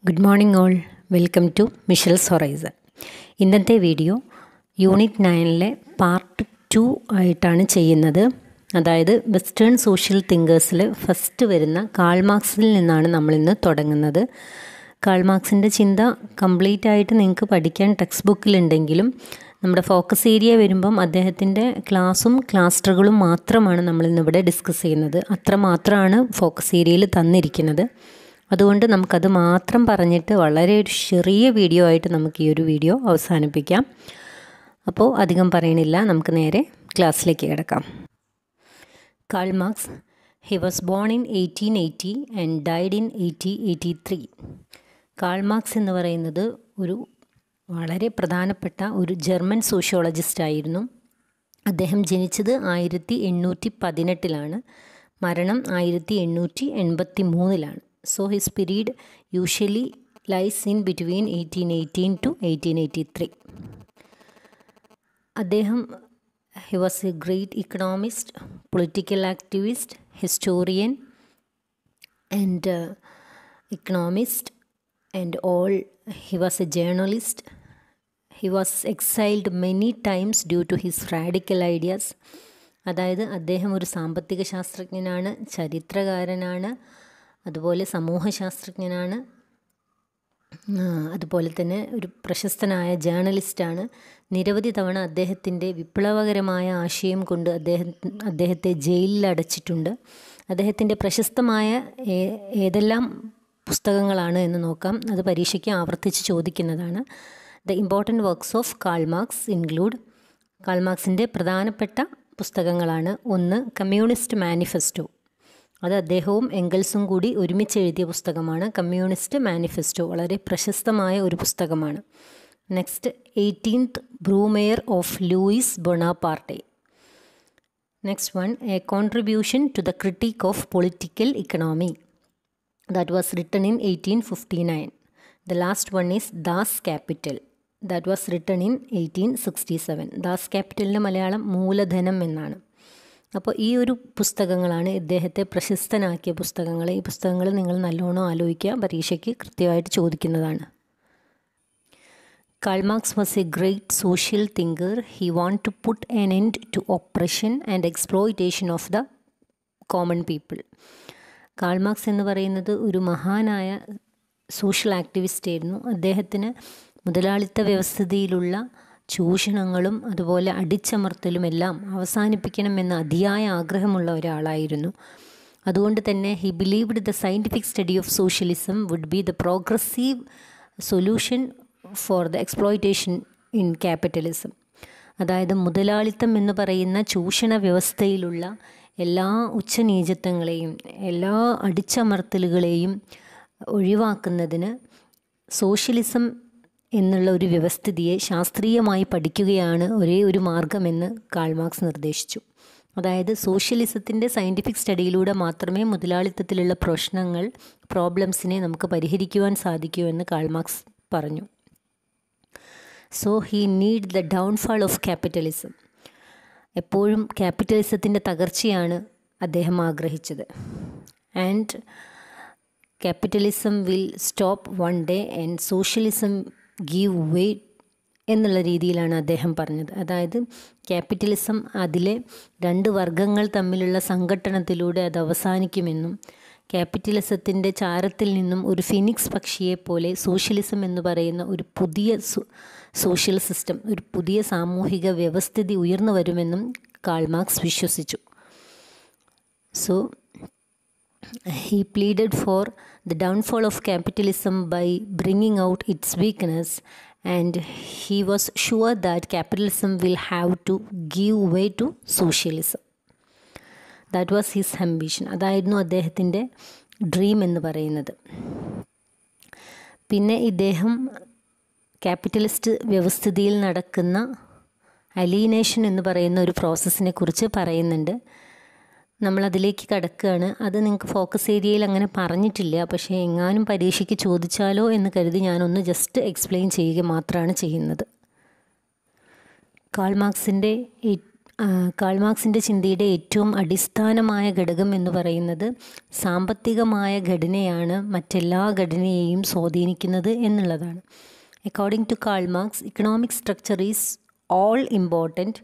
Good morning all welcome to Mishal's horizon ഇന്നത്തെ video unit നയനിലെ part two ആയിട്ടാണ് ചെയ്യുന്നത് അതായത് വെസ്റ്റേൺ സോഷ്യൽ തിങ്കേഴ്സിൽ ഫസ്റ്റ് വരുന്ന കാൾമാർക്സിൽ നിന്നാണ് നമ്മളിന്ന് തുടങ്ങുന്നത് കാൾമാർക്സിൻ്റെ ചിന്ത കംപ്ലീറ്റ് ആയിട്ട് നിങ്ങൾക്ക് പഠിക്കാൻ ടെക്സ്റ്റ് ബുക്കിലുണ്ടെങ്കിലും നമ്മുടെ ഫോക്കസ് ഏരിയ വരുമ്പം അദ്ദേഹത്തിൻ്റെ ക്ലാസ്സും ക്ലാസ്റ്ററുകളും മാത്രമാണ് നമ്മളിന്നിവിടെ ഡിസ്കസ് ചെയ്യുന്നത് അത്ര മാത്രമാണ് ഫോക്കസ് ഏരിയയിൽ തന്നിരിക്കുന്നത് അതുകൊണ്ട് നമുക്കത് മാത്രം പറഞ്ഞിട്ട് വളരെ ഒരു ചെറിയ വീഡിയോ ആയിട്ട് നമുക്ക് ഈ ഒരു വീഡിയോ അവസാനിപ്പിക്കാം അപ്പോൾ അധികം പറയണില്ല നമുക്ക് നേരെ ക്ലാസ്സിലേക്ക് കിടക്കാം Karl Marx he was born in eighteen eighty and died in eighty eighty three Karl Marx എന്ന് പറയുന്നത് ഒരു വളരെ പ്രധാനപ്പെട്ട ഒരു ജർമ്മൻ സോഷ്യോളജിസ്റ്റ് ആയിരുന്നു അദ്ദേഹം ജനിച്ചത് ആയിരത്തി എണ്ണൂറ്റി പതിനെട്ടിലാണ് മരണം ആയിരത്തി എണ്ണൂറ്റി എൺപത്തി മൂന്നിലാണ് so his period usually lies in between eighteen eighteen to eighteen eighty three അദ്ദേഹം he was a great economist political activist historian and economist and all he was a journalist he was exiled many times due to his radical ideas അതായത് അദ്ദേഹം ഒരു സാമ്പത്തിക ശാസ്ത്രജ്ഞനാണ് ചരിത്രകാരനാണ് അതുപോലെ സമൂഹശാസ്ത്രജ്ഞനാണ് അതുപോലെ തന്നെ ഒരു പ്രശസ്തനായ ജേർണലിസ്റ്റാണ് നിരവധി തവണ അദ്ദേഹത്തിൻ്റെ വിപ്ലവകരമായ ആശയം കൊണ്ട് അദ്ദേഹം അദ്ദേഹത്തെ ജയിലിൽ അടച്ചിട്ടുണ്ട് അദ്ദേഹത്തിൻ്റെ പ്രശസ്തമായ ഏതെല്ലാം പുസ്തകങ്ങളാണ് എന്ന് നോക്കാം അത് പരീക്ഷയ്ക്ക് ആവർത്തിച്ച് ചോദിക്കുന്നതാണ് the important works of Karl Marx include കാൾമാർക്സിൻ്റെ പ്രധാനപ്പെട്ട പുസ്തകങ്ങളാണ് ഒന്ന് കമ്മ്യൂണിസ്റ്റ് മാനിഫെസ്റ്റോ അത് അദ്ദേഹവും എംഗൽസും കൂടി ഒരുമിച്ച് എഴുതിയ പുസ്തകമാണ് കമ്മ്യൂണിസ്റ്റ് മാനിഫെസ്റ്റോ വളരെ പ്രശസ്തമായ ഒരു പുസ്തകമാണ് next eighteenth Brumaire of Louis Bonaparte next one a contribution to the critique of political economy that was written in 1859. The last one is Das Capital. That was written in 1867. Das ക്യാപിറ്റലിൻ്റെ മലയാളം മൂലധനം എന്നാണ് അപ്പോൾ ഈ ഒരു പുസ്തകങ്ങളാണ് ഇദ്ദേഹത്തെ പ്രശസ്തനാക്കിയ പുസ്തകങ്ങൾ ഈ പുസ്തകങ്ങൾ നിങ്ങൾ നല്ലോണം ആലോചിക്കുക പരീക്ഷയ്ക്ക് കൃത്യമായിട്ട് ചോദിക്കുന്നതാണ് Karl Marx was a great social thinker he want to put an end to operation and exploitation of the common people Karl Marx എന്ന് പറയുന്നത് ഒരു മഹാനായ സോഷ്യൽ ആക്ടിവിസ്റ്റ് ആയിരുന്നു അദ്ദേഹത്തിന് മുതലാളിത്ത വ്യവസ്ഥിതിയിലുള്ള ചൂഷണങ്ങളും അതുപോലെ അടിച്ചമർത്തലും എല്ലാം അവസാനിപ്പിക്കണമെന്ന് അതിയായ ആഗ്രഹമുള്ള ഒരാളായിരുന്നു അതുകൊണ്ട് തന്നെ he believed the scientific study of socialism would be the progressive solution for the exploitation in capitalism അതായത് മുതലാളിത്തം എന്ന് പറയുന്ന ചൂഷണ വ്യവസ്ഥയിലുള്ള എല്ലാ ഉച്ചനീചത്വങ്ങളെയും എല്ലാ അടിച്ചമർത്തലുകളെയും ഒഴിവാക്കുന്നതിന് സോഷ്യലിസം എന്നുള്ള ഒരു വ്യവസ്ഥിതിയെ ശാസ്ത്രീയമായി പഠിക്കുകയാണ് ഒരേ ഒരു മാർഗമെന്ന് കാൾമാർക്സ് നിർദ്ദേശിച്ചു അതായത് സോഷ്യലിസത്തിൻ്റെ സയൻറ്റിഫിക് സ്റ്റഡിയിലൂടെ മാത്രമേ മുതലാളിത്തത്തിലുള്ള പ്രശ്നങ്ങൾ പ്രോബ്ലംസിനെ നമുക്ക് പരിഹരിക്കുവാൻ സാധിക്കൂ എന്ന് കാൾമാർക്സ് പറഞ്ഞു so he need the downfall of capitalism എപ്പോഴും ക്യാപിറ്റലിസത്തിൻ്റെ തകർച്ചയാണ് അദ്ദേഹം ആഗ്രഹിച്ചത് and capitalism will stop one day and socialism give way എന്നുള്ള രീതിയിലാണ് അദ്ദേഹം പറഞ്ഞത് അതായത് ക്യാപിറ്റലിസം അതിലെ രണ്ട് വർഗങ്ങൾ തമ്മിലുള്ള സംഘട്ടനത്തിലൂടെ അത് അവസാനിക്കുമെന്നും ക്യാപിറ്റലിസത്തിൻ്റെ ചാരത്തിൽ നിന്നും ഒരു ഫിനിക്സ് പക്ഷിയെ പോലെ സോഷ്യലിസം എന്ന് പറയുന്ന ഒരു പുതിയ സോഷ്യൽ സിസ്റ്റം ഒരു പുതിയ സാമൂഹിക വ്യവസ്ഥിതി ഉയർന്നു വരുമെന്നും കാൾമാർക്സ് വിശ്വസിച്ചു so he pleaded for the downfall of capitalism by bringing out its weakness and he was sure that capitalism will have to give way to socialism that was his ambition അതായിരുന്നു അദ്ദേഹത്തിൻ്റെ dream എന്ന് പറയുന്നത് പിന്നെ ഇദ്ദേഹം capitalist വ്യവസ്ഥിതിയിൽ നടക്കുന്ന അലീനേഷൻ എന്ന് പറയുന്ന ഒരു പ്രോസസ്സിനെ കുറിച്ച് പറയുന്നുണ്ട് നമ്മളതിലേക്ക് കടക്കുകയാണ് അത് നിങ്ങൾക്ക് ഫോക്കസ് ഏരിയയിൽ അങ്ങനെ പറഞ്ഞിട്ടില്ല പക്ഷേ എങ്ങാനും പരീക്ഷയ്ക്ക് ചോദിച്ചാലോ എന്ന് കരുതി ഞാനൊന്ന് ജസ്റ്റ് എക്സ്പ്ലെയിൻ ചെയ്യുക മാത്രമാണ് ചെയ്യുന്നത് കാൾമാർക്സിൻ്റെ കാൾമാർക്സിൻ്റെ ചിന്തയുടെ ഏറ്റവും അടിസ്ഥാനമായ ഘടകം എന്ന് പറയുന്നത് സാമ്പത്തികമായ ഘടനയാണ് മറ്റെല്ലാ ഘടനയെയും സ്വാധീനിക്കുന്നത് എന്നുള്ളതാണ് according to Karl Marx economic structure is all important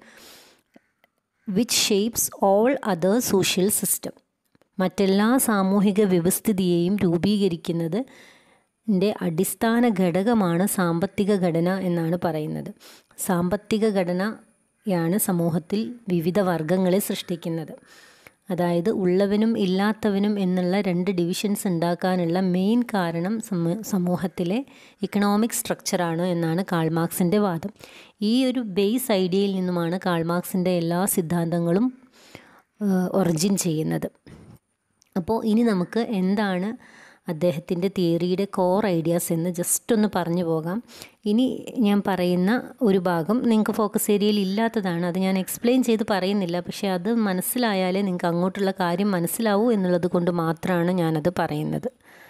which shapes all other social system മറ്റെല്ലാ സാമൂഹിക വ്യവസ്ഥിതിയെയും രൂപീകരിക്കുന്നത് ൻ്റെ അടിസ്ഥാന ഘടകമാണ് സാമ്പത്തിക ഘടന എന്നാണ് പറയുന്നത് സാമ്പത്തിക ഘടനയാണ് സമൂഹത്തിൽ വിവിധ വർഗങ്ങളെ സൃഷ്ടിക്കുന്നത് അതായത് ഉള്ളവനും ഇല്ലാത്തവനും എന്നുള്ള രണ്ട് ഡിവിഷൻസ് ഉണ്ടാക്കാനുള്ള മെയിൻ കാരണം സമൂഹത്തിലെ ഇക്കണോമിക് സ്ട്രക്ചറാണ് എന്നാണ് കാൾമാർക്സിൻ്റെ വാദം ഈ ഒരു ബേസ് ഐഡിയയിൽ നിന്നുമാണ് കാൾമാർക്സിൻ്റെ എല്ലാ സിദ്ധാന്തങ്ങളും ഒറിജിൻ ചെയ്യുന്നത് അപ്പോൾ ഇനി നമുക്ക് എന്താണ് അദ്ദേഹത്തിൻ്റെ തിയറിയുടെ കോർ ഐഡിയാസ് എന്ന് ജസ്റ്റ് ഒന്ന് പറഞ്ഞു പോകാം ഇനി ഞാൻ പറയുന്ന ഒരു ഭാഗം നിങ്ങൾക്ക് ഫോക്കസ് ഏരിയയിൽ ഇല്ലാത്തതാണ് അത് ഞാൻ എക്സ്പ്ലെയിൻ ചെയ്ത് പറയുന്നില്ല പക്ഷേ അത് മനസ്സിലായാലേ നിങ്ങൾക്ക് അങ്ങോട്ടുള്ള കാര്യം മനസ്സിലാവൂ എന്നുള്ളത് കൊണ്ട് മാത്രമാണ് ഞാനത് പറയുന്നത്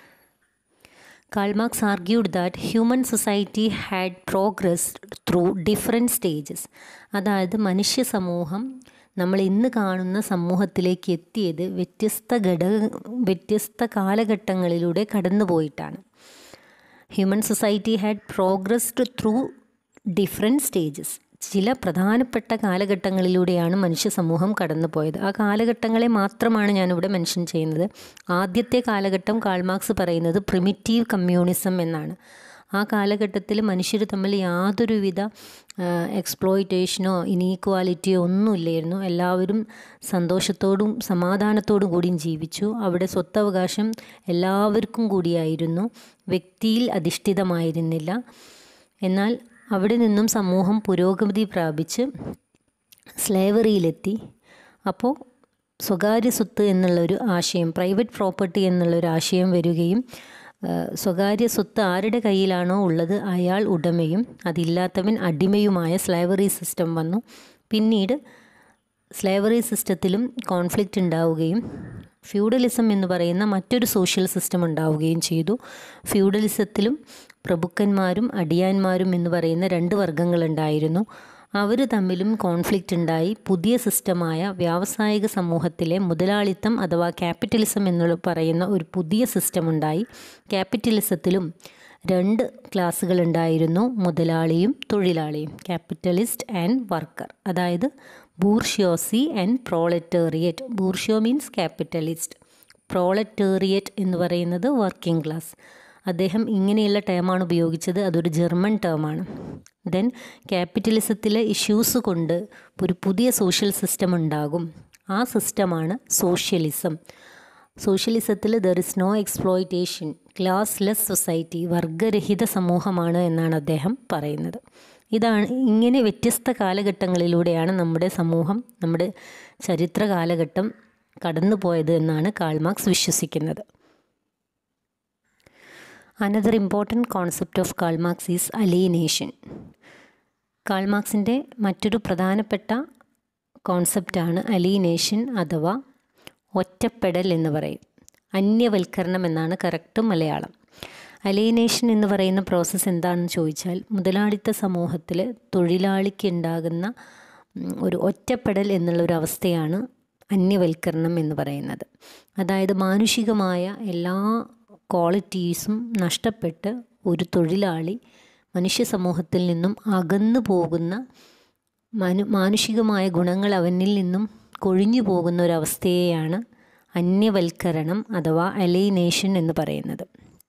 Karl Marx argued that human society had progress through different stages അതായത് മനുഷ്യ സമൂഹം നമ്മൾ ഇന്ന് കാണുന്ന സമൂഹത്തിലേക്ക് എത്തിയത് വ്യത്യസ്ത ഘടക വ്യത്യസ്ത കാലഘട്ടങ്ങളിലൂടെ കടന്നുപോയിട്ടാണ് human society had progressed through different stages ചില പ്രധാനപ്പെട്ട കാലഘട്ടങ്ങളിലൂടെയാണ് മനുഷ്യ സമൂഹം കടന്നുപോയത് ആ കാലഘട്ടങ്ങളെ മാത്രമാണ് ഞാനിവിടെ മെൻഷൻ ചെയ്യുന്നത് ആദ്യത്തെ കാലഘട്ടം കാൾമാർക്സ് പറയുന്നത് പ്രിമിറ്റീവ് കമ്മ്യൂണിസം എന്നാണ് ആ കാലഘട്ടത്തിൽ മനുഷ്യർ തമ്മിൽ യാതൊരുവിധ എക്സ്പ്ലോയിറ്റേഷനോ ഇനീക്വാലിറ്റിയോ ഒന്നുമില്ലായിരുന്നു എല്ലാവരും സന്തോഷത്തോടും സമാധാനത്തോടും കൂടിയും ജീവിച്ചു അവിടെ സ്വത്തവകാശം എല്ലാവർക്കും കൂടിയായിരുന്നു വ്യക്തിയിൽ അധിഷ്ഠിതമായിരുന്നില്ല എന്നാൽ അവിടെ നിന്നും സമൂഹം പുരോഗതി പ്രാപിച്ച് സ്ലേവറിയിലെത്തി അപ്പോൾ സ്വകാര്യ സ്വത്ത് എന്നുള്ളൊരു ആശയം പ്രൈവറ്റ് പ്രോപ്പർട്ടി എന്നുള്ളൊരു ആശയം വരികയും സ്വകാര്യ സ്വത്ത് ആരുടെ കയ്യിലാണോ ഉള്ളത് അയാൾ ഉടമയും അതില്ലാത്തവൻ അടിമയുമായ സ്ലേവറി സിസ്റ്റം വന്നു പിന്നീട് സ്ലേവറി സിസ്റ്റത്തിലും കോൺഫ്ലിക്റ്റ് ഉണ്ടാവുകയും ഫ്യൂഡലിസം എന്ന് പറയുന്ന മറ്റൊരു സോഷ്യൽ സിസ്റ്റം ഉണ്ടാവുകയും ചെയ്തു ഫ്യൂഡലിസത്തിലും പ്രഭുക്കന്മാരും അടിയാന്മാരും എന്ന് പറയുന്ന രണ്ട് വർഗങ്ങളുണ്ടായിരുന്നു അവർ തമ്മിലും കോൺഫ്ലിക്റ്റ് ഉണ്ടായി പുതിയ സിസ്റ്റമായ വ്യാവസായിക സമൂഹത്തിലെ മുതലാളിത്തം അഥവാ ക്യാപിറ്റലിസം എന്നുള്ള പറയുന്ന ഒരു പുതിയ സിസ്റ്റം ഉണ്ടായി ക്യാപിറ്റലിസത്തിലും രണ്ട് ക്ലാസ്സുകൾ ഉണ്ടായിരുന്നു മുതലാളിയും തൊഴിലാളിയും ക്യാപിറ്റലിസ്റ്റ് ആൻഡ് വർക്കർ അതായത് bourgeoisie and proletariat bourgeois means capitalist proletariat എന്ന് പറയുന്നത് വർക്കിംഗ് ക്ലാസ് അദ്ദേഹം ഇങ്ങനെയുള്ള ടേമാണ് ഉപയോഗിച്ചത് അതൊരു ജർമ്മൻ ടേമാണ് ദെൻ ക്യാപിറ്റലിസത്തിലെ ഇഷ്യൂസ് കൊണ്ട് ഒരു പുതിയ സോഷ്യൽ സിസ്റ്റം ഉണ്ടാകും ആ സിസ്റ്റമാണ് സോഷ്യലിസം സോഷ്യലിസത്തിൽ there is no exploitation classless society വർഗരഹിത സമൂഹമാണ് എന്നാണ് അദ്ദേഹം പറയുന്നത് ഇതാണ് ഇങ്ങനെ വ്യത്യസ്ത കാലഘട്ടങ്ങളിലൂടെയാണ് നമ്മുടെ സമൂഹം നമ്മുടെ ചരിത്ര കാലഘട്ടം കടന്നുപോയത് എന്നാണ് കാൾമാർക്സ് വിശ്വസിക്കുന്നത് another important concept of Karl Marx is alienation കാൾമാർക്സിൻ്റെ മറ്റൊരു പ്രധാനപ്പെട്ട കോൺസെപ്റ്റാണ് അലീനേഷൻ അഥവാ ഒറ്റപ്പെടൽ എന്ന് പറയും അന്യവൽക്കരണം എന്നാണ് കറക്റ്റ് മലയാളം അലീനേഷൻ എന്ന് പറയുന്ന പ്രോസസ്സ് എന്താണെന്ന് ചോദിച്ചാൽ മുതലാളിത്ത സമൂഹത്തിൽ തൊഴിലാളിക്ക് ഉണ്ടാകുന്ന ഒരു ഒറ്റപ്പെടൽ എന്നുള്ളൊരു അവസ്ഥയാണ് അന്യവൽക്കരണം എന്ന് പറയുന്നത് അതായത് മാനുഷികമായ എല്ലാ ക്വാളിറ്റീസും നഷ്ടപ്പെട്ട് ഒരു തൊഴിലാളി മനുഷ്യ സമൂഹത്തിൽ നിന്നും അകന്നു പോകുന്ന മനു മാനുഷികമായ ഗുണങ്ങൾ അവനിൽ നിന്നും കൊഴിഞ്ഞു പോകുന്ന ഒരവസ്ഥയെയാണ് അന്യവൽക്കരണം അഥവാ അലൈനേഷൻ എന്ന് പറയുന്നത്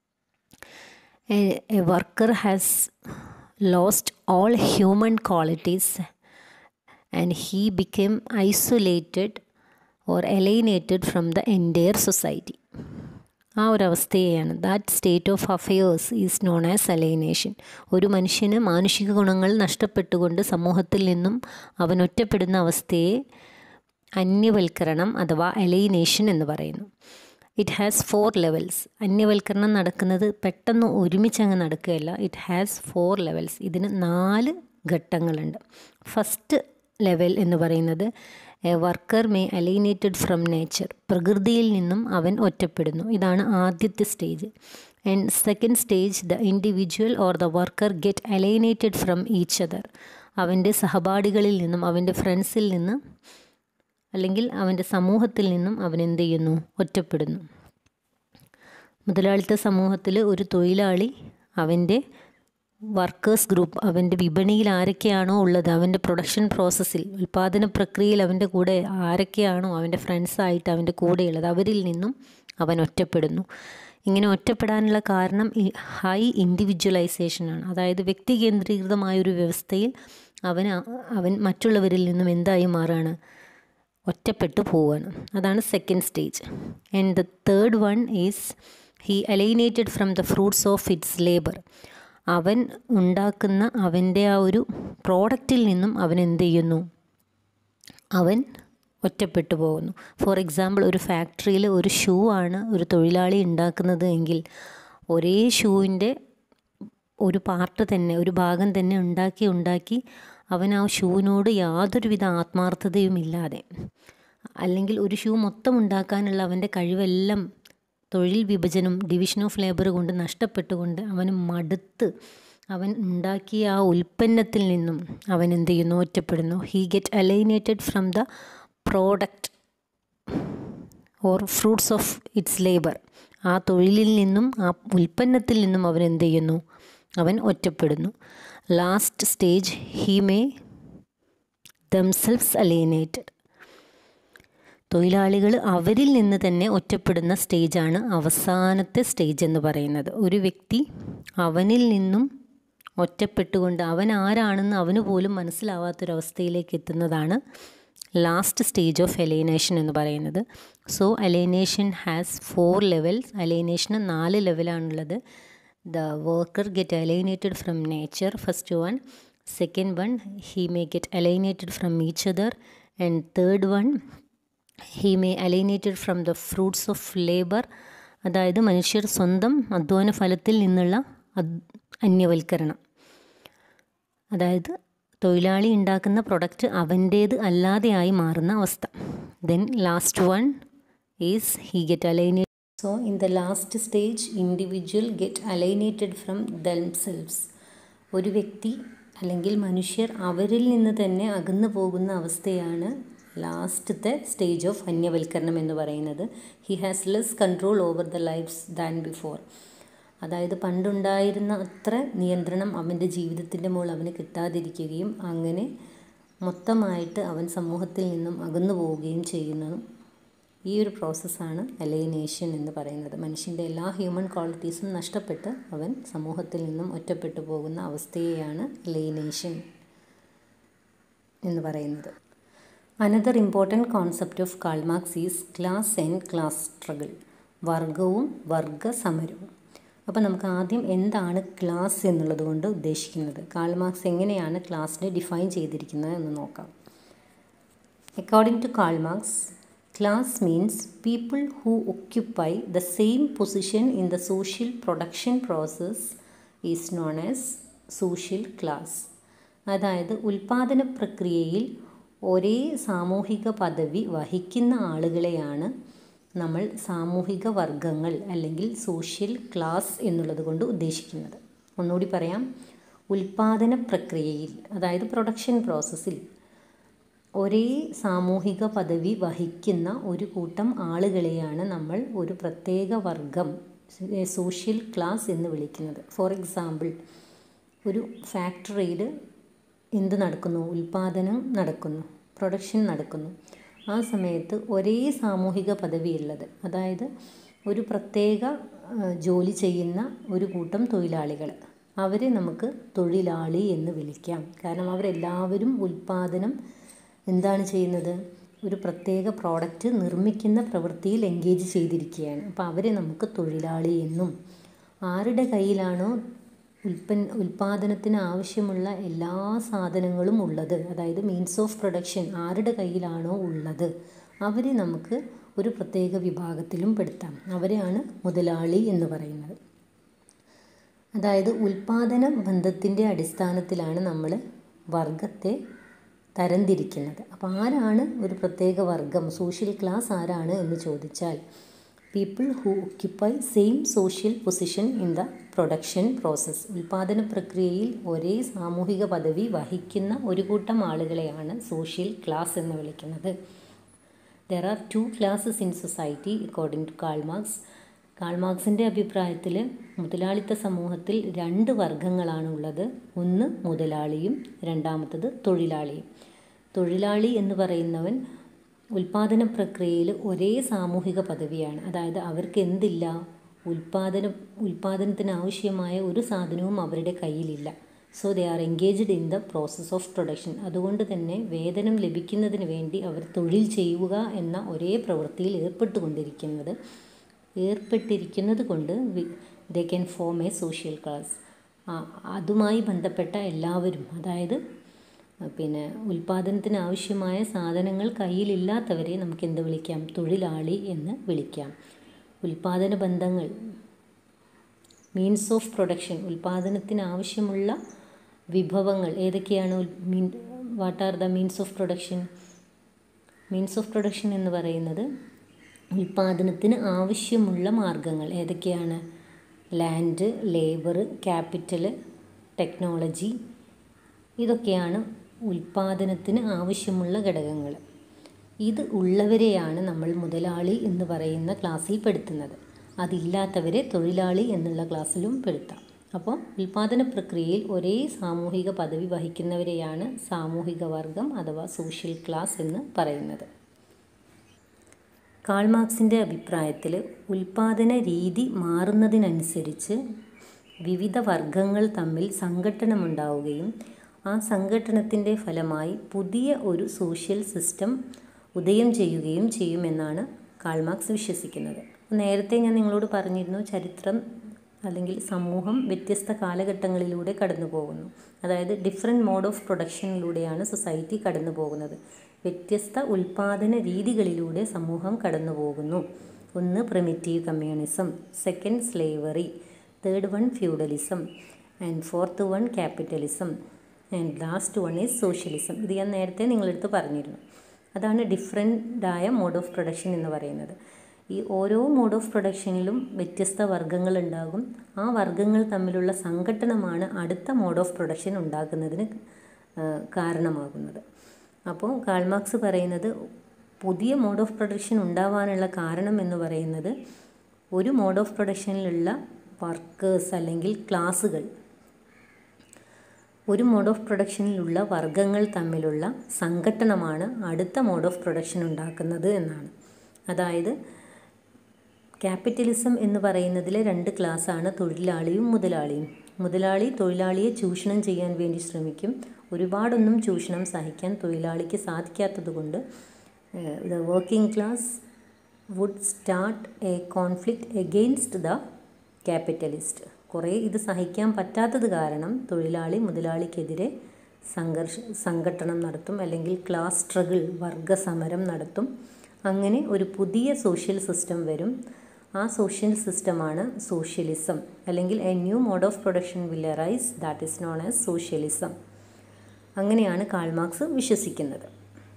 a worker has lost all human qualities and he become isolated or alienated from the entire society ആ ഒരു അവസ്ഥയെയാണ് that state of affairs is known as alienation ഒരു മനുഷ്യന് മാനുഷിക ഗുണങ്ങൾ നഷ്ടപ്പെട്ടുകൊണ്ട് സമൂഹത്തിൽ നിന്നും അവൻ ഒറ്റപ്പെടുന്ന അവസ്ഥയെ അന്യവൽക്കരണം അഥവാ അലൈനേഷൻ എന്ന് പറയുന്നു ഇറ്റ് ഹാസ് ഫോർ ലെവൽസ് അന്യവൽക്കരണം നടക്കുന്നത് പെട്ടെന്ന് ഒരുമിച്ച് അങ്ങ് നടക്കുകയല്ല ഇറ്റ് ഹാസ് ഫോർ ലെവൽസ് ഇതിന് നാല് ഘട്ടങ്ങളുണ്ട് ഫസ്റ്റ് ലെവൽ എന്ന് പറയുന്നത് a worker may alienated from nature പ്രകൃതിയിൽ നിന്നും അവൻ ഒറ്റപ്പെടുന്നു ഇതാണ് ആദ്യത്തെ stage and second stage the individual or the worker get alienated from each other അവൻ്റെ സഹപാഠികളിൽ നിന്നും അവൻ്റെ ഫ്രണ്ട്സിൽ നിന്ന് അല്ലെങ്കിൽ അവൻ്റെ സമൂഹത്തിൽ നിന്നും അവൻ എന്ത് ചെയ്യുന്നു ഒറ്റപ്പെടുന്നു മുതലാളിത്ത സമൂഹത്തിൽ ഒരു തൊഴിലാളി അവൻ്റെ വർക്കേഴ്സ് ഗ്രൂപ്പ് അവൻ്റെ വിപണിയിൽ ആരൊക്കെയാണോ ഉള്ളത് അവൻ്റെ പ്രൊഡക്ഷൻ പ്രോസസ്സിൽ ഉൽപ്പാദന പ്രക്രിയയിൽ അവൻ്റെ കൂടെ ആരൊക്കെയാണോ അവൻ്റെ ഫ്രണ്ട്സായിട്ട് അവൻ്റെ കൂടെയുള്ളത് അവരിൽ നിന്നും അവൻ ഒറ്റപ്പെടുന്നു ഇങ്ങനെ ഒറ്റപ്പെടാനുള്ള കാരണം ഈ ഹൈ ഇൻഡിവിജ്വലൈസേഷനാണ് അതായത് വ്യക്തി കേന്ദ്രീകൃതമായൊരു വ്യവസ്ഥയിൽ അവൻ അവൻ മറ്റുള്ളവരിൽ നിന്നും എന്തായി മാറുകയാണ് ഒറ്റപ്പെട്ടു പോവുകയാണ് അതാണ് second stage and the third one is he alienated from the fruits of its labour അവൻ ഉണ്ടാക്കുന്ന അവൻ്റെ ആ ഒരു പ്രോഡക്റ്റിൽ നിന്നും അവൻ എന്ത് ചെയ്യുന്നു അവൻ ഒറ്റപ്പെട്ടു പോകുന്നു ഫോർ എക്സാമ്പിൾ ഒരു ഫാക്ടറിയിൽ ഒരു ഷൂ ആണ് ഒരു തൊഴിലാളി ഉണ്ടാക്കുന്നത് എങ്കിൽ ഒരേ ഷൂവിൻ്റെ ഒരു പാർട്ട് തന്നെ ഒരു ഭാഗം തന്നെ ഉണ്ടാക്കി ഉണ്ടാക്കി അവൻ ആ ഷൂവിനോട് യാതൊരുവിധ ആത്മാർത്ഥതയും ഇല്ലാതെ അല്ലെങ്കിൽ ഒരു ഷൂ മൊത്തം ഉണ്ടാക്കാനുള്ള അവൻ്റെ കഴിവെല്ലാം തൊഴിൽ വിഭജനം ഡിവിഷൻ ഓഫ് ലേബർ കൊണ്ട് നഷ്ടപ്പെട്ടുകൊണ്ട് അവന് മടുത്ത് അവൻ ഉണ്ടാക്കിയ ആ ഉൽപ്പന്നത്തിൽ നിന്നും അവൻ എന്ത് ചെയ്യുന്നു ഒറ്റപ്പെടുന്നു he get alienated from the product or fruits of its labour ആ തൊഴിലിൽ നിന്നും ആ ഉൽപ്പന്നത്തിൽ നിന്നും അവൻ എന്ത് ചെയ്യുന്നു അവൻ ഒറ്റപ്പെടുന്നു last stage he may themselves alienated തൊഴിലാളികൾ അവരിൽ നിന്ന് തന്നെ ഒറ്റപ്പെടുന്ന സ്റ്റേജാണ് അവസാനത്തെ സ്റ്റേജ് എന്ന് പറയുന്നത് ഒരു വ്യക്തി അവനിൽ നിന്നും ഒറ്റപ്പെട്ടുകൊണ്ട് അവൻ ആരാണെന്ന് അവന് പോലും മനസ്സിലാവാത്തൊരവസ്ഥയിലേക്ക് എത്തുന്നതാണ് ലാസ്റ്റ് സ്റ്റേജ് ഓഫ് അലൈനേഷൻ എന്ന് പറയുന്നത് so alienation has four levels അലൈനേഷന് നാല് ലെവലാണുള്ളത് the worker get alienated from nature first one second one he may get alienated from each other and third one he may alienated from the fruits of labour അതായത് മനുഷ്യർ സ്വന്തം അധ്വാന ഫലത്തിൽ നിന്നുള്ള അന്യവൽക്കരണം അതായത് തൊഴിലാളി ഉണ്ടാക്കുന്ന പ്രൊഡക്റ്റ് അവൻ്റേത് അല്ലാതെയായി മാറുന്ന അവസ്ഥ then last one is he get alienated so in the last stage individual get alienated from themselves ഒരു വ്യക്തി അല്ലെങ്കിൽ മനുഷ്യർ അവരിൽ നിന്ന് തന്നെ അകന്നു പോകുന്ന അവസ്ഥയാണ് ലാസ്റ്റത്തെ സ്റ്റേജ് ഓഫ് അന്യവൽക്കരണം എന്ന് പറയുന്നത് he has less control over the life's than before അതായത് പണ്ടുണ്ടായിരുന്ന അത്ര നിയന്ത്രണം അവൻ്റെ ജീവിതത്തിൻ്റെ മുകളിൽ അവന് കിട്ടാതിരിക്കുകയും അങ്ങനെ മൊത്തമായിട്ട് അവൻ സമൂഹത്തിൽ നിന്നും അകന്നു പോവുകയും ചെയ്യുന്നു ഈ ഒരു പ്രോസസ്സാണ് അലൈനേഷൻ എന്ന് പറയുന്നത് മനുഷ്യൻ്റെ എല്ലാ ഹ്യൂമൻ ക്വാളിറ്റീസും നഷ്ടപ്പെട്ട് അവൻ സമൂഹത്തിൽ നിന്നും ഒറ്റപ്പെട്ടു പോകുന്ന അവസ്ഥയെയാണ് അലൈനേഷൻ എന്ന് പറയുന്നത് another important concept of Karl Marx is class and class struggle വർഗവും വർഗ സമരവും അപ്പോൾ നമുക്ക് ആദ്യം എന്താണ് ക്ലാസ് എന്നുള്ളത് കൊണ്ട് ഉദ്ദേശിക്കുന്നത് കാൾമാർക്സ് എങ്ങനെയാണ് ക്ലാസ്സിനെ ഡിഫൈൻ ചെയ്തിരിക്കുന്നത് എന്ന് നോക്കാം according to Karl Marx class means people who occupy the same position in the social production process is known as social class അതായത് ഉൽപാദന പ്രക്രിയയിൽ ഒരേ സാമൂഹിക പദവി വഹിക്കുന്ന ആളുകളെയാണ് നമ്മൾ സാമൂഹിക വർഗങ്ങൾ അല്ലെങ്കിൽ സോഷ്യൽ ക്ലാസ് എന്നുള്ളത് കൊണ്ട് ഉദ്ദേശിക്കുന്നത് ഒന്നുകൂടി പറയാം ഉൽപാദന പ്രക്രിയയിൽ അതായത് പ്രൊഡക്ഷൻ പ്രോസസ്സിൽ ഒരേ സാമൂഹിക പദവി വഹിക്കുന്ന ഒരു കൂട്ടം ആളുകളെയാണ് നമ്മൾ ഒരു പ്രത്യേക വർഗം സോഷ്യൽ ക്ലാസ് എന്ന് വിളിക്കുന്നത് ഫോർ എക്സാമ്പിൾ ഒരു ഫാക്ടറിയിൽ എന്ത് നടക്കുന്നു ഉൽപാദനം നടക്കുന്നു പ്രൊഡക്ഷൻ നടക്കുന്നു ആ സമയത്ത് ഒരേ സാമൂഹിക പദവിയുള്ളത് അതായത് ഒരു പ്രത്യേക ജോലി ചെയ്യുന്ന ഒരു കൂട്ടം തൊഴിലാളികൾ അവരെ നമുക്ക് തൊഴിലാളി എന്ന് വിളിക്കാം കാരണം അവരെല്ലാവരും ഉൽപാദനം എന്താണ് ചെയ്യുന്നത് ഒരു പ്രത്യേക പ്രോഡക്റ്റ് നിർമ്മിക്കുന്ന പ്രവൃത്തിയിൽ എൻഗേജ് ചെയ്തിരിക്കുകയാണ് അപ്പോൾ അവരെ നമുക്ക് തൊഴിലാളി എന്നും ആരുടെ കയ്യിലാണോ ഉൽപ്പന്ന ഉൽപ്പാദനത്തിന് ആവശ്യമുള്ള എല്ലാ സാധനങ്ങളും ഉള്ളത് അതായത് മീൻസ് ഓഫ് പ്രൊഡക്ഷൻ ആരുടെ കയ്യിലാണോ ഉള്ളത് അവരെ നമുക്ക് ഒരു പ്രത്യേക വിഭാഗത്തിലും പെടുത്താം അവരെയാണ് മുതലാളി എന്ന് പറയുന്നത് അതായത് ഉൽപാദന ബന്ധത്തിൻ്റെ അടിസ്ഥാനത്തിലാണ് നമ്മൾ വർഗത്തെ തരംതിരിക്കുന്നത് അപ്പോൾ ആരാണ് ഒരു പ്രത്യേക വർഗം സോഷ്യൽ ക്ലാസ് ആരാണ് എന്ന് ചോദിച്ചാൽ people who occupy same social position in the production process ഉൽപാദന പ്രക്രിയയിൽ ഒരേ സാമൂഹിക പദവി വഹിക്കുന്ന ഒരു കൂട്ടം ആളുകളെയാണ് സോഷ്യൽ ക്ലാസ് എന്ന് വിളിക്കുന്നത് there are two classes in society according to Karl Marx കാൾമാർക്സിൻ്റെ അഭിപ്രായത്തിൽ മുതലാളിത്ത സമൂഹത്തിൽ രണ്ട് വർഗങ്ങളാണ് ഉള്ളത് ഒന്ന് മുതലാളിയും രണ്ടാമത്തത് തൊഴിലാളിയും തൊഴിലാളി എന്ന് പറയുന്നവൻ ഉൽപാദന പ്രക്രിയയിൽ ഒരേ സാമൂഹിക പദവിയാണ് അതായത് അവർക്ക് എന്തില്ല ഉൽപാദനം ഉൽപാദനത്തിന് ആവശ്യമായ ഒരു സാധനവും അവരുടെ കയ്യിലില്ല so they are engaged in the process of production അതുകൊണ്ട് തന്നെ വേതനം ലഭിക്കുന്നതിന് വേണ്ടി അവർ തൊഴിൽ ചെയ്യുക എന്ന ഒരേ പ്രവൃത്തിയിൽ ഏർപ്പെട്ടുകൊണ്ടിരിക്കുന്നത് ഏർപ്പെട്ടിരിക്കുന്നത് കൊണ്ട് they can form a social class അതുമായി ബന്ധപ്പെട്ട എല്ലാവരും അതായത് പിന്നെ ഉൽപാദനത്തിന് ആവശ്യമായ സാധനങ്ങൾ കയ്യിലില്ലാത്തവരെ നമുക്ക് എന്ത് വിളിക്കാം തൊഴിലാളി എന്ന് വിളിക്കാം ഉൽപാദന ബന്ധങ്ങൾ മീൻസ് ഓഫ് പ്രൊഡക്ഷൻ ഉൽപാദനത്തിന് ആവശ്യമുള്ള വിഭവങ്ങൾ ഏതൊക്കെയാണ് mean what are the means of production means of production എന്ന് പറയുന്നത് ഉൽപാദനത്തിന് ആവശ്യമുള്ള മാർഗങ്ങൾ ഏതൊക്കെയാണ് ലാൻഡ് ലേബർ ക്യാപിറ്റൽ ടെക്നോളജി ഇതൊക്കെയാണ് ഉൽപാദനത്തിന് ആവശ്യമുള്ള ഘടകങ്ങൾ ഇത് ഉള്ളവരെയാണ് നമ്മൾ മുതലാളി എന്ന് പറയുന്ന ക്ലാസ്സിൽ പെടുത്തുന്നത് അതില്ലാത്തവരെ തൊഴിലാളി എന്നുള്ള ക്ലാസ്സിലും പെടുത്താം അപ്പോൾ ഉൽപാദന പ്രക്രിയയിൽ ഒരേ സാമൂഹിക പദവി വഹിക്കുന്നവരെയാണ് സാമൂഹിക വർഗം അഥവാ സോഷ്യൽ ക്ലാസ് എന്ന് പറയുന്നത് കാൾമാർക്സിൻ്റെ അഭിപ്രായത്തിൽ ഉൽപാദന രീതി മാറുന്നതിനനുസരിച്ച് വിവിധ വർഗങ്ങൾ തമ്മിൽ സംഘട്ടനമുണ്ടാവുകയും ആ സംഘട്ടനത്തിൻ്റെ ഫലമായി പുതിയ ഒരു സോഷ്യൽ സിസ്റ്റം ഉദയം ചെയ്യുകയും ചെയ്യുമെന്നാണ് കാൾമാർക്സ് വിശ്വസിക്കുന്നത് നേരത്തെ ഞാൻ നിങ്ങളോട് പറഞ്ഞിരുന്നു ചരിത്രം അല്ലെങ്കിൽ സമൂഹം വ്യത്യസ്ത കാലഘട്ടങ്ങളിലൂടെ കടന്നു പോകുന്നു അതായത് ഡിഫറെൻറ്റ് മോഡ് ഓഫ് പ്രൊഡക്ഷനിലൂടെയാണ് സൊസൈറ്റി കടന്നു പോകുന്നത് വ്യത്യസ്ത ഉൽപാദന രീതികളിലൂടെ സമൂഹം കടന്നു പോകുന്നു ഒന്ന് primitive communism second slavery third one feudalism and fourth one capitalism and last one is socialism ഇത് ഞാൻ നേരത്തെ നിങ്ങളടുത്ത് പറഞ്ഞിരുന്നു അതാണ് ഡിഫറെൻ്റായ മോഡ് ഓഫ് പ്രൊഡക്ഷൻ എന്ന് പറയുന്നത് ഈ ഓരോ മോഡ് ഓഫ് പ്രൊഡക്ഷനിലും വ്യത്യസ്ത വർഗ്ഗങ്ങൾ ഉണ്ടാകും ആ വർഗ്ഗങ്ങൾ തമ്മിലുള്ള സംഘട്ടനമാണ് അടുത്ത മോഡ് ഓഫ് പ്രൊഡക്ഷൻ ഉണ്ടാക്കുന്നതിന് കാരണമാകുന്നത് അപ്പോൾ കാൾമാർക്സ് പറയുന്നത് പുതിയ മോഡ് ഓഫ് പ്രൊഡക്ഷൻ ഉണ്ടാവാനുള്ള കാരണം എന്ന് പറയുന്നത് ഒരു മോഡ് ഓഫ് പ്രൊഡക്ഷനിലുള്ള വർക്കേഴ്സ് അല്ലെങ്കിൽ ക്ലാസ്സുകൾ ഒരു മോഡ് ഓഫ് പ്രൊഡക്ഷനിലുള്ള വർഗ്ഗങ്ങൾ തമ്മിലുള്ള സംഘട്ടനമാണ് അടുത്ത മോഡ് ഓഫ് പ്രൊഡക്ഷൻ ഉണ്ടാക്കുന്നത് എന്നാണ് അതായത് ക്യാപിറ്റലിസം എന്ന് പറയുന്നതിലെ രണ്ട് ക്ലാസ്സാണ് തൊഴിലാളിയും മുതലാളിയും മുതലാളി തൊഴിലാളിയെ ചൂഷണം ചെയ്യാൻ വേണ്ടി ശ്രമിക്കും ഒരുപാടൊന്നും ചൂഷണം സഹിക്കാൻ തൊഴിലാളിക്ക് സാധിക്കാത്തതുകൊണ്ട് the working class would start a conflict against the capitalist കുറേ ഇത് സഹിക്കാൻ പറ്റാത്തത് കാരണം തൊഴിലാളി മുതലാളിക്കെതിരെ സംഘർഷ സംഘട്ടനം നടത്തും അല്ലെങ്കിൽ ക്ലാസ് സ്ട്രഗിൾ വർഗസമരം നടത്തും അങ്ങനെ ഒരു പുതിയ സോഷ്യൽ സിസ്റ്റം വരും ആ സോഷ്യൽ സിസ്റ്റമാണ് സോഷ്യലിസം അല്ലെങ്കിൽ a new mode of production will arise that is known as socialism അങ്ങനെയാണ് കാൾമാർക്സ് വിശ്വസിക്കുന്നത്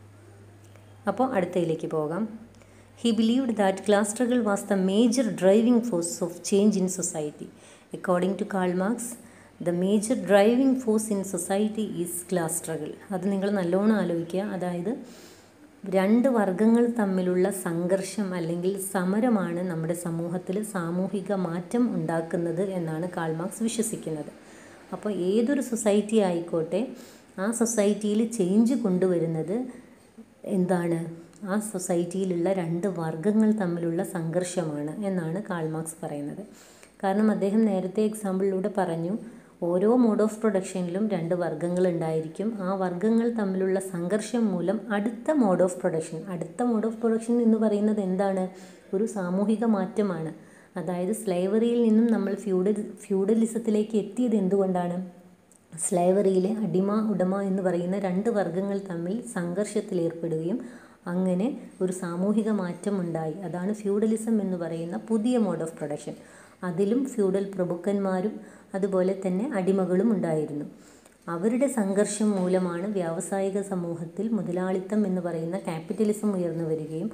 അപ്പോൾ അടുത്തയിലേക്ക് പോകാം he believed that class struggle was the major driving force of change in society according to Karl Marx the major driving force in society is class struggle അത് നിങ്ങൾ നല്ലോണം ആലോചിക്കുക അതായത് രണ്ട് വർഗങ്ങൾ തമ്മിലുള്ള സംഘർഷം അല്ലെങ്കിൽ സമരമാണ് നമ്മുടെ സമൂഹത്തിൽ സാമൂഹിക മാറ്റം ഉണ്ടാക്കുന്നത് എന്നാണ് കാൾമാർക്സ് വിശ്വസിക്കുന്നത് അപ്പോൾ ഏതൊരു സൊസൈറ്റി ആയിക്കോട്ടെ ആ സൊസൈറ്റിയിൽ ചേഞ്ച് കൊണ്ടുവരുന്നത് എന്താണ് ആ സൊസൈറ്റിയിലുള്ള രണ്ട് വർഗങ്ങൾ തമ്മിലുള്ള സംഘർഷമാണ് എന്നാണ് കാൾമാർക്സ് പറയുന്നത് കാരണം അദ്ദേഹം നേരത്തെ എക്സാമ്പിളിലൂടെ പറഞ്ഞു ഓരോ മോഡ് ഓഫ് പ്രൊഡക്ഷനിലും രണ്ട് വർഗ്ഗങ്ങൾ ഉണ്ടായിരിക്കും ആ വർഗ്ഗങ്ങൾ തമ്മിലുള്ള സംഘർഷം മൂലം അടുത്ത മോഡ് ഓഫ് പ്രൊഡക്ഷൻ അടുത്ത മോഡ് ഓഫ് പ്രൊഡക്ഷൻ എന്ന് പറയുന്നത് എന്താണ് ഒരു സാമൂഹിക മാറ്റമാണ് അതായത് സ്ലേവറിയിൽ നിന്നും നമ്മൾ ഫ്യൂഡൽ ഫ്യൂഡലിസത്തിലേക്ക് എത്തിയത് എന്തുകൊണ്ടാണ് സ്ലേവറിയിലെ അടിമ ഉടമ എന്ന് പറയുന്ന രണ്ട് വർഗ്ഗങ്ങൾ തമ്മിൽ സംഘർഷത്തിലേർപ്പെടുകയും അങ്ങനെ ഒരു സാമൂഹിക മാറ്റം ഉണ്ടായി അതാണ് ഫ്യൂഡലിസം എന്ന് പറയുന്ന പുതിയ മോഡ് ഓഫ് പ്രൊഡക്ഷൻ അതിലും ഫ്യൂഡൽ പ്രഭുക്കന്മാരും അതുപോലെ തന്നെ അടിമകളും ഉണ്ടായിരുന്നു അവരുടെ സംഘർഷം മൂലമാണ് വ്യാവസായിക സമൂഹത്തിൽ മുതലാളിത്തം എന്ന് പറയുന്ന ക്യാപിറ്റലിസം ഉയർന്നു വരികയും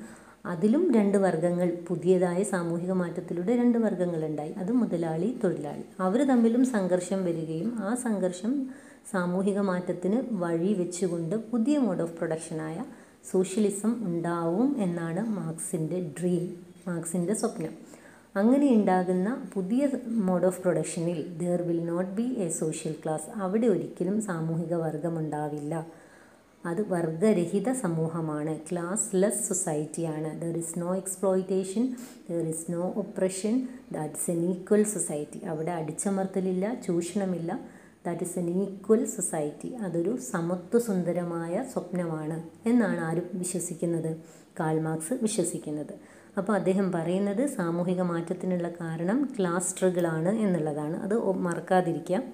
അതിലും രണ്ട് വർഗ്ഗങ്ങൾ പുതിയതായ സാമൂഹിക മാറ്റത്തിലൂടെ രണ്ട് വർഗ്ഗങ്ങളുണ്ടായി അത് മുതലാളി തൊഴിലാളി അവർ തമ്മിലും സംഘർഷം വരികയും ആ സംഘർഷം സാമൂഹിക മാറ്റത്തിന് വഴി വെച്ചുകൊണ്ട് പുതിയ മോഡ് ഓഫ് പ്രൊഡക്ഷനായ സോഷ്യലിസം ഉണ്ടാവും എന്നാണ് മാർക്സിൻ്റെ ഡ്രീം മാർക്സിൻ്റെ സ്വപ്നം അങ്ങനെ ഉണ്ടാകുന്ന പുതിയ മോഡ് ഓഫ് പ്രൊഡക്ഷനിൽ there will not be a social class അവിടെ ഒരിക്കലും സാമൂഹിക വർഗമുണ്ടാവില്ല അത് വർഗരഹിത സമൂഹമാണ് ക്ലാസ് ലെസ് സൊസൈറ്റിയാണ് there is no exploitation there is no oppression that's an equal society അവിടെ അടിച്ചമർത്തലില്ല ചൂഷണമില്ല that is an equal society അതൊരു സമത്വ സുന്ദരമായ സ്വപ്നമാണ് എന്നാണ് ആരും വിശ്വസിക്കുന്നത് കാൾമാർക്സ് വിശ്വസിക്കുന്നത് അപ്പോൾ അദ്ദേഹം പറയുന്നത് സാമൂഹിക മാറ്റത്തിനുള്ള കാരണം ക്ലാസ് സ്ട്രഗിളാണ് എന്നുള്ളതാണ് അത് മറക്കാതിരിക്കാം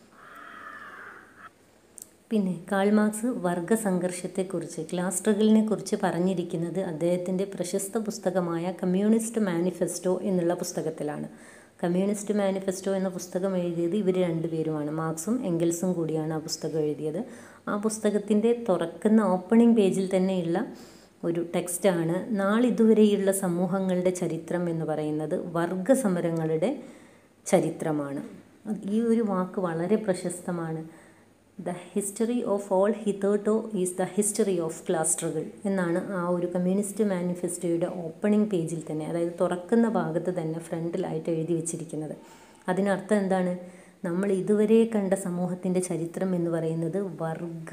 പിന്നെ കാൾമാർക്സ് വർഗ സംഘർഷത്തെക്കുറിച്ച് ക്ലാസ് സ്ട്രഗിളിനെ കുറിച്ച് പറഞ്ഞിരിക്കുന്നത് അദ്ദേഹത്തിൻ്റെ പ്രശസ്ത പുസ്തകമായ കമ്മ്യൂണിസ്റ്റ് മാനിഫെസ്റ്റോ എന്നുള്ള പുസ്തകത്തിലാണ് കമ്മ്യൂണിസ്റ്റ് മാനിഫെസ്റ്റോ എന്ന പുസ്തകം എഴുതിയത് ഇവർ രണ്ടുപേരുമാണ് മാർക്സും എംഗൽസും കൂടിയാണ് ആ പുസ്തകം എഴുതിയത് ആ പുസ്തകത്തിൻ്റെ തുറക്കുന്ന ഓപ്പണിംഗ് പേജിൽ തന്നെയുള്ള ഒരു ടെക്സ്റ്റാണ് നാളിതുവരെയുള്ള സമൂഹങ്ങളുടെ ചരിത്രം എന്ന് പറയുന്നത് വർഗസമരങ്ങളുടെ ചരിത്രമാണ് ഈ ഒരു വാക്ക് വളരെ പ്രശസ്തമാണ് the history of all hitherto is the history of class struggle എന്നാണ് ആ ഒരു കമ്മ്യൂണിസ്റ്റ് മാനിഫെസ്റ്റോയുടെ ഓപ്പണിംഗ് പേജിൽ തന്നെ അതായത് തുറക്കുന്ന ഭാഗത്ത് തന്നെ ഫ്രണ്ടിലായിട്ട് എഴുതി വെച്ചിരിക്കുന്നത് അതിനർത്ഥം എന്താണ് നമ്മൾ ഇതുവരെ കണ്ട സമൂഹത്തിൻ്റെ ചരിത്രം എന്ന് പറയുന്നത് വർഗ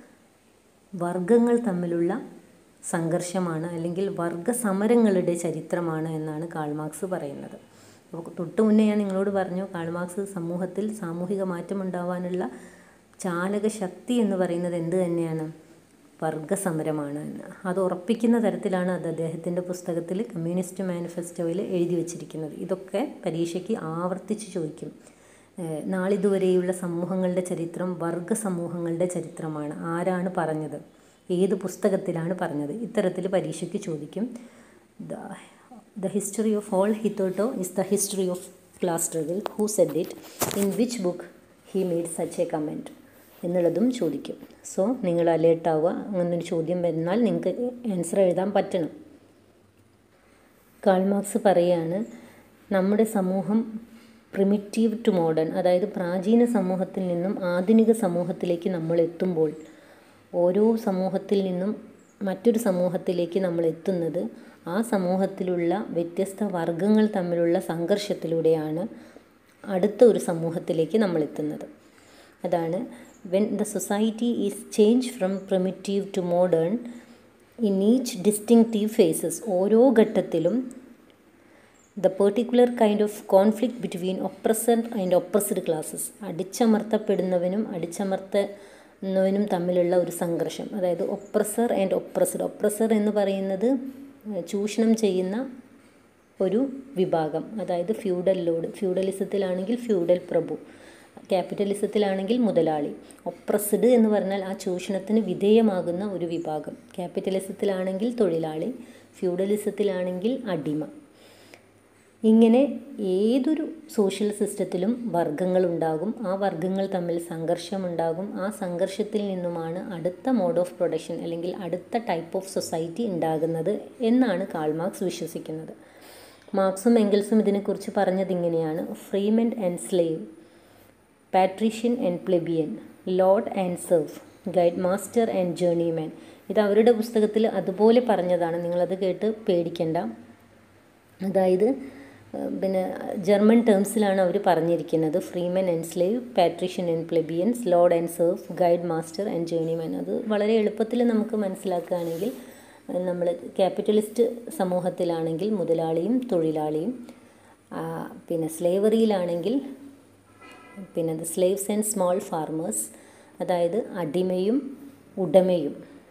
വർഗങ്ങൾ തമ്മിലുള്ള സംഘർഷമാണ് അല്ലെങ്കിൽ വർഗ സമരങ്ങളുടെ ചരിത്രമാണ് എന്നാണ് കാൾമാർക്സ് പറയുന്നത് അപ്പോൾ തൊട്ട് മുന്നേ ഞാൻ നിങ്ങളോട് പറഞ്ഞു കാൾമാർക്സ് സമൂഹത്തിൽ സാമൂഹിക മാറ്റമുണ്ടാവാനുള്ള ചാലക ശക്തി എന്ന് പറയുന്നത് എന്ത് തന്നെയാണ് വർഗസമരമാണ് എന്ന് അത് ഉറപ്പിക്കുന്ന തരത്തിലാണ് അത് അദ്ദേഹത്തിൻ്റെ പുസ്തകത്തിൽ കമ്മ്യൂണിസ്റ്റ് മാനിഫെസ്റ്റോയിൽ എഴുതി വച്ചിരിക്കുന്നത് ഇതൊക്കെ പരീക്ഷയ്ക്ക് ആവർത്തിച്ച് ചോദിക്കും നാളിതുവരെയുള്ള സമൂഹങ്ങളുടെ ചരിത്രം വർഗ സമൂഹങ്ങളുടെ ചരിത്രമാണ് ആരാണ് പറഞ്ഞത് ഏത് പുസ്തകത്തിലാണ് പറഞ്ഞത് ഇത്തരത്തിൽ പരീക്ഷയ്ക്ക് ചോദിക്കും the the history of all ഹിത്തോട്ടോ is the history of class struggle who said it in which book he made such a comment എന്നുള്ളതും ചോദിക്കും സോ നിങ്ങൾ അലേർട്ടാവുക അങ്ങനൊരു ചോദ്യം വരുന്നാൽ നിങ്ങൾക്ക് ആൻസർ എഴുതാൻ പറ്റണം കാൾമാർക്സ് പറയാണ് നമ്മുടെ സമൂഹം പ്രിമിറ്റീവ് ടു മോഡേൺ അതായത് പ്രാചീന സമൂഹത്തിൽ നിന്നും ആധുനിക സമൂഹത്തിലേക്ക് നമ്മൾ എത്തുമ്പോൾ ഓരോ സമൂഹത്തിൽ നിന്നും മറ്റൊരു സമൂഹത്തിലേക്ക് നമ്മൾ എത്തുന്നത് ആ സമൂഹത്തിലുള്ള വ്യത്യസ്ത വർഗങ്ങൾ തമ്മിലുള്ള സംഘർഷത്തിലൂടെയാണ് അടുത്ത ഒരു സമൂഹത്തിലേക്ക് നമ്മൾ എത്തുന്നത് അതാണ് when the society is change from primitive to modern in each distinctive phases ഓരോ ഘട്ടത്തിലും the particular kind of conflict between oppressor and oppressed classes അടിച്ചമർത്തപ്പെടുന്നവനും അടിച്ചമർത്തുന്നവനും തമ്മിലുള്ള ഒരു സംഘർഷം അതായത് ഒപ്രസർ ആൻഡ് ഒപ്രസ്ഡ് ഒപ്രസർ എന്ന് പറയുന്നത് ചൂഷണം ചെയ്യുന്ന ഒരു വിഭാഗം അതായത് ഫ്യൂഡൽ ലോഡ് ഫ്യൂഡലിസത്തിലാണെങ്കിൽ ഫ്യൂഡൽ പ്രഭു ക്യാപിറ്റലിസത്തിലാണെങ്കിൽ മുതലാളി ഒപ്രസ്ഡ് എന്ന് പറഞ്ഞാൽ ആ ചൂഷണത്തിന് വിധേയമാകുന്ന ഒരു വിഭാഗം ക്യാപിറ്റലിസത്തിലാണെങ്കിൽ തൊഴിലാളി ഫ്യൂഡലിസത്തിലാണെങ്കിൽ അടിമ ഇങ്ങനെ ഏതൊരു സോഷ്യൽ സിസ്റ്റത്തിലും വർഗങ്ങളുണ്ടാകും ആ വർഗങ്ങൾ തമ്മിൽ സംഘർഷമുണ്ടാകും ആ സംഘർഷത്തിൽ നിന്നുമാണ് അടുത്ത മോഡ് ഓഫ് പ്രൊഡക്ഷൻ അല്ലെങ്കിൽ അടുത്ത ടൈപ്പ് ഓഫ് സൊസൈറ്റി ഉണ്ടാകുന്നത് എന്നാണ് കാൾമാർക്സ് വിശ്വസിക്കുന്നത് മാർക്സും എംഗൽസും ഇതിനെക്കുറിച്ച് പറഞ്ഞത് ഇങ്ങനെയാണ് freemen and slave patrician and plebeian lord and serf guild master and journeyman ഇത് അവരുടെ പുസ്തകത്തിൽ അതുപോലെ പറഞ്ഞതാണ് നിങ്ങളത് കേട്ട് പേടിക്കണ്ട അതായത് പിന്നെ ജർമ്മൻ ടേംസിലാണ് അവർ പറഞ്ഞിരിക്കുന്നത് freemen and slave patrician and plebeians lord and serf guild master and journeyman അത് വളരെ എളുപ്പത്തിൽ നമുക്ക് മനസ്സിലാക്കുകയാണെങ്കിൽ നമ്മൾ ക്യാപിറ്റലിസ്റ്റ് സമൂഹത്തിലാണെങ്കിൽ മുതലാളിയും തൊഴിലാളിയും പിന്നെ സ്ലേവറിയിലാണെങ്കിൽ പിന്നെ the slaves and small farmers അതായത് അടിമയും ഉടമയും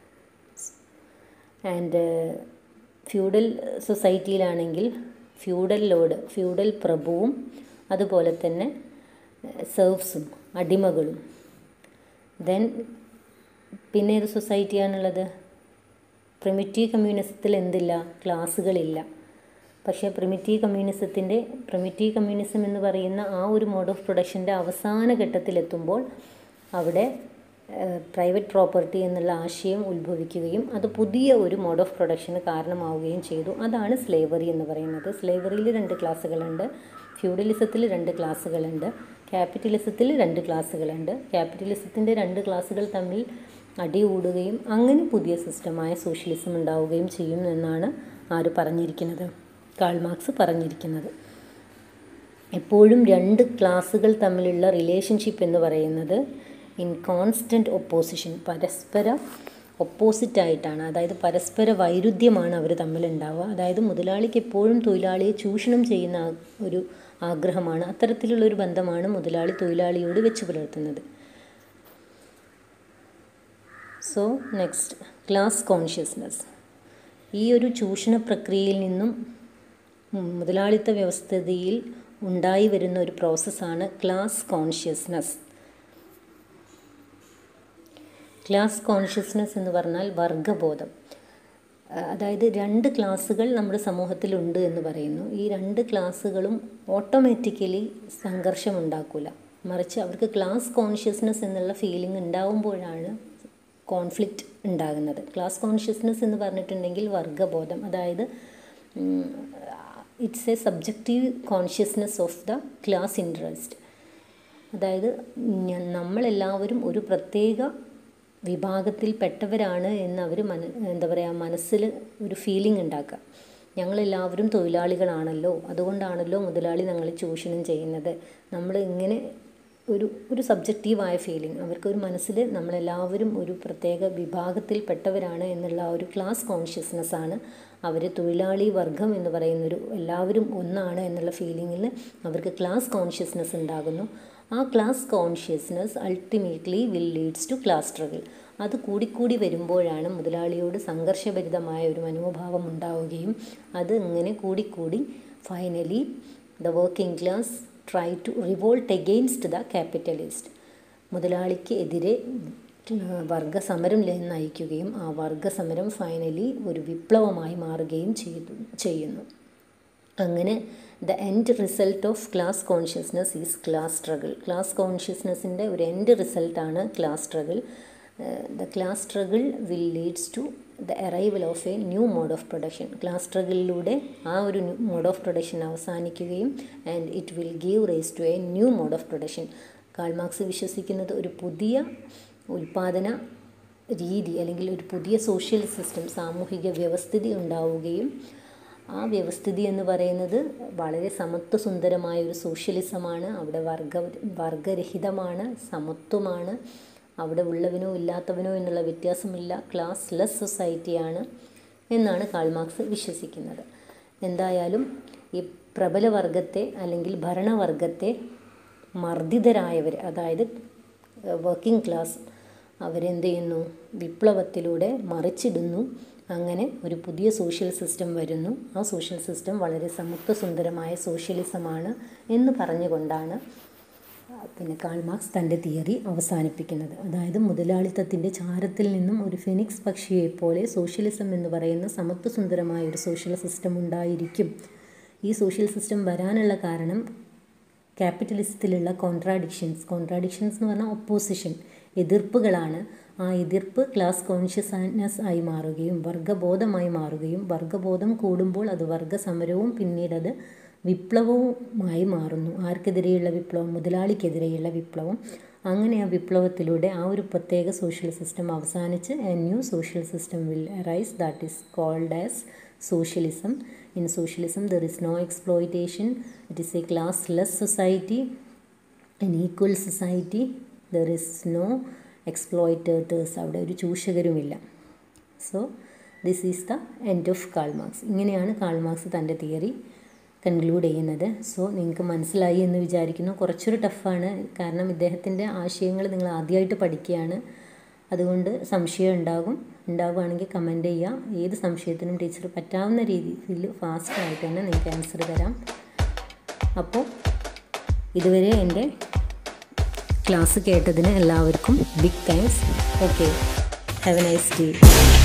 ആൻഡ് ഫ്യൂഡൽ സൊസൈറ്റിയിലാണെങ്കിൽ ഫ്യൂഡൽ ലോഡ് ഫ്യൂഡൽ പ്രഭുവും അതുപോലെ തന്നെ സെർവ്സും അടിമകളും ദെൻ പിന്നെ ഏത് സൊസൈറ്റിയാണുള്ളത് പ്രിമിറ്റീവ് കമ്മ്യൂണിസത്തിൽ എന്തില്ല ക്ലാസ്സുകളില്ല പക്ഷേ പ്രിമിറ്റീവ് കമ്മ്യൂണിസത്തിൻ്റെ പ്രിമിറ്റീവ് കമ്മ്യൂണിസം എന്ന് പറയുന്ന ആ ഒരു മോഡ് ഓഫ് പ്രൊഡക്ഷൻ്റെ അവസാന ഘട്ടത്തിലെത്തുമ്പോൾ അവിടെ പ്രൈവറ്റ് പ്രോപ്പർട്ടി എന്നുള്ള ആശയം ഉത്ഭവിക്കുകയും അത് പുതിയ ഒരു മോഡ് ഓഫ് പ്രൊഡക്ഷന് കാരണമാവുകയും ചെയ്തു അതാണ് സ്ലേവറി എന്ന് പറയുന്നത് സ്ലേവറിയിൽ രണ്ട് ക്ലാസ്സുകളുണ്ട് ഫ്യൂഡലിസത്തിൽ രണ്ട് ക്ലാസ്സുകളുണ്ട് ക്യാപിറ്റലിസത്തിൽ രണ്ട് ക്ലാസ്സുകളുണ്ട് ക്യാപിറ്റലിസത്തിൻ്റെ രണ്ട് ക്ലാസ്സുകൾ തമ്മിൽ അടികൂടുകയും അങ്ങനെ പുതിയ സിസ്റ്റമായ സോഷ്യലിസം ഉണ്ടാവുകയും ചെയ്യും എന്നാണ് ആര് പറഞ്ഞിരിക്കുന്നത് കാൾമാർക്സ് പറഞ്ഞിരിക്കുന്നത് എപ്പോഴും രണ്ട് ക്ലാസ്സുകൾ തമ്മിലുള്ള റിലേഷൻഷിപ്പ് എന്ന് പറയുന്നത് ഇൻ കോൺസ്റ്റൻറ്റ് ഒപ്പോസിഷൻ പരസ്പര ഒപ്പോസിറ്റ് ആയിട്ടാണ് അതായത് പരസ്പര വൈരുദ്ധ്യമാണ് അവർ തമ്മിലുണ്ടാവുക അതായത് മുതലാളിക്ക് എപ്പോഴും തൊഴിലാളിയെ ചൂഷണം ചെയ്യുന്ന ഒരു ആഗ്രഹമാണ് അത്തരത്തിലുള്ള ഒരു ബന്ധമാണ് മുതലാളി തൊഴിലാളിയോട് വെച്ച് പുലർത്തുന്നത് സോ നെക്സ്റ്റ് ക്ലാസ് കോൺഷ്യസ്നസ് ഈ ഒരു ചൂഷണ പ്രക്രിയയിൽ നിന്നും മുതലാളിത്ത വ്യവസ്ഥിതിയിൽ ഉണ്ടായി വരുന്ന ഒരു പ്രോസസ്സാണ് ക്ലാസ് കോൺഷ്യസ്നസ് ക്ലാസ് കോൺഷ്യസ്നസ് എന്ന് പറഞ്ഞാൽ വർഗബോധം അതായത് രണ്ട് ക്ലാസ്സുകൾ നമ്മുടെ സമൂഹത്തിലുണ്ട് എന്ന് പറയുന്നു ഈ രണ്ട് ക്ലാസ്സുകളും ഓട്ടോമാറ്റിക്കലി സംഘർഷം ഉണ്ടാക്കില്ല മറിച്ച് അവർക്ക് ക്ലാസ് കോൺഷ്യസ്നസ് എന്നുള്ള ഫീലിംഗ് ഉണ്ടാവുമ്പോഴാണ് കോൺഫ്ലിക്റ്റ് ഉണ്ടാകുന്നത് ക്ലാസ് കോൺഷ്യസ്നസ് എന്ന് പറഞ്ഞിട്ടുണ്ടെങ്കിൽ വർഗബോധം അതായത് it's a subjective consciousness of the class interest അതായത് നമ്മളെല്ലാവരും ഒരു പ്രത്യേക വിഭാഗത്തിൽപ്പെട്ടവരാണ് എന്ന് അവർ മന എന്താ പറയുക മനസ്സിൽ ഒരു ഫീലിംഗ് ഉണ്ടാക്കുക ഞങ്ങളെല്ലാവരും തൊഴിലാളികളാണല്ലോ അതുകൊണ്ടാണല്ലോ മുതലാളി ഞങ്ങളെ ചൂഷണം ചെയ്യുന്നത് നമ്മൾ ഇങ്ങനെ ഒരു ഒരു സബ്ജക്റ്റീവായ ഫീലിംഗ് അവർക്ക് ഒരു മനസ്സിൽ നമ്മളെല്ലാവരും ഒരു പ്രത്യേക വിഭാഗത്തിൽപ്പെട്ടവരാണ് എന്നുള്ള ആ ഒരു ക്ലാസ് കോൺഷ്യസ്നെസ് ആണ് അവർ തൊഴിലാളി വർഗം എന്ന് പറയുന്നൊരു എല്ലാവരും ഒന്നാണ് എന്നുള്ള ഫീലിങ്ങിൽ അവർക്ക് ക്ലാസ് കോൺഷ്യസ്നെസ് ഉണ്ടാകുന്നു ആ class consciousness ultimately will leads to class struggle അത് കൂടിക്കൂടി വരുമ്പോഴാണ് മുതലാളിയോട് സംഘർഷഭരിതമായ ഒരു മനോഭാവം ഉണ്ടാവുകയും അത് ഇങ്ങനെ കൂടിക്കൂടി finally the working class try to revolt against the capitalist മുതലാളിക്ക് എതിരെ വർഗസമരം നയിക്കുകയും ആ വർഗസമരം ഫൈനലി ഒരു വിപ്ലവമായി മാറുകയും ചെയ്തു ചെയ്യുന്നു അങ്ങനെ the end result of class consciousness is class struggle class കോൺഷ്യസ്നെസ്സിൻ്റെ ഒരു എൻഡ് റിസൾട്ടാണ് class struggle the class struggle will leads to the arrival of a new mode of production class സ്ട്രഗിളിലൂടെ ആ ഒരു മോഡ് ഓഫ് പ്രൊഡക്ഷൻ അവസാനിക്കുകയും and it will give raise to a new mode of production Karl Marx വിശ്വസിക്കുന്നത് ഒരു പുതിയ ഉൽപ്പാദന രീതി അല്ലെങ്കിൽ ഒരു പുതിയ സോഷ്യൽ സിസ്റ്റം സാമൂഹിക വ്യവസ്ഥിതി ഉണ്ടാവുകയും ആ വ്യവസ്ഥിതി എന്ന് പറയുന്നത് വളരെ സമത്വസുന്ദരമായ ഒരു സോഷ്യലിസമാണ് അവിടെ വർഗ വർഗരഹിതമാണ് സമത്വമാണ് അവിടെ ഉള്ളവനോ ഇല്ലാത്തവനോ എന്നുള്ള വ്യത്യാസമില്ല ക്ലാസ് ലെസ് സൊസൈറ്റിയാണ് എന്നാണ് കാൾമാർക്സ് വിശ്വസിക്കുന്നത് എന്തായാലും ഈ പ്രബല വർഗത്തെ അല്ലെങ്കിൽ ഭരണവർഗത്തെ മർദ്ദിതരായവർ അതായത് വർക്കിംഗ് ക്ലാസ് അവരെന്ത് ചെയ്യുന്നു വിപ്ലവത്തിലൂടെ മറിച്ചിടുന്നു അങ്ങനെ ഒരു പുതിയ സോഷ്യൽ സിസ്റ്റം വരുന്നു ആ സോഷ്യൽ സിസ്റ്റം വളരെ സമത്വസുന്ദരമായ സോഷ്യലിസമാണ് എന്ന് പറഞ്ഞുകൊണ്ടാണ് പിന്നെ കാൾമാർക്സ് തൻ്റെ തിയറി അവസാനിപ്പിക്കുന്നത് അതായത് മുതലാളിത്തത്തിൻ്റെ ചാരത്തിൽ നിന്നും ഒരു ഫെനിക്സ് പക്ഷിയെപ്പോലെ സോഷ്യലിസം എന്ന് പറയുന്ന സമത്വസുന്ദരമായ ഒരു സോഷ്യൽ സിസ്റ്റം ഉണ്ടായിരിക്കും ഈ സോഷ്യൽ സിസ്റ്റം വരാനുള്ള കാരണം ക്യാപിറ്റലിസത്തിലുള്ള കോൺട്രാഡിക്ഷൻസ് കോൺട്രാഡിക്ഷൻസ് എന്ന് പറഞ്ഞാൽ ഒപ്പോസിഷൻ എതിർപ്പുകളാണ് ആ എതിർപ്പ് ക്ലാസ് കോൺഷ്യസ്നെസ് ആയി മാറുകയും വർഗബോധമായി മാറുകയും വർഗബോധം കൂടുമ്പോൾ അത് വർഗസമരവും പിന്നീട് അത് വിപ്ലവവുമായി മാറുന്നു ആർക്കെതിരെയുള്ള വിപ്ലവം മുതലാളിക്കെതിരെയുള്ള വിപ്ലവം അങ്ങനെ ആ വിപ്ലവത്തിലൂടെ ആ ഒരു പ്രത്യേക സോഷ്യൽ സിസ്റ്റം അവസാനിച്ച് a new social system will arise that is called as socialism in socialism there is no exploitation it is a classless society an equal society there is no exploiters അവിടെ ഒരു ചൂഷകരുമില്ല so this is the end of Karl Marx ഇങ്ങനെയാണ് Karl Marx തൻ്റെ theory conclude ചെയ്യുന്നത് so നിങ്ങൾക്ക് മനസ്സിലായി എന്ന് വിചാരിക്കുന്നു കുറച്ചൊരു ടഫാണ് കാരണം ഇദ്ദേഹത്തിൻ്റെ ആശയങ്ങൾ നിങ്ങൾ ആദ്യമായിട്ട് പഠിക്കുകയാണ് അതുകൊണ്ട് സംശയം ഉണ്ടാകും ഉണ്ടാവുകയാണെങ്കിൽ കമൻറ്റ് ചെയ്യുക ഏത് സംശയത്തിനും ടീച്ചർ പറ്റാവുന്ന രീതിയിൽ ഫാസ്റ്റായിട്ട് തന്നെ നിങ്ങൾക്ക് ആൻസർ തരാം അപ്പോൾ ഇതുവരെ എൻ്റെ ക്ലാസ് കേട്ടതിന് എല്ലാവർക്കും big thanks okay have a nice day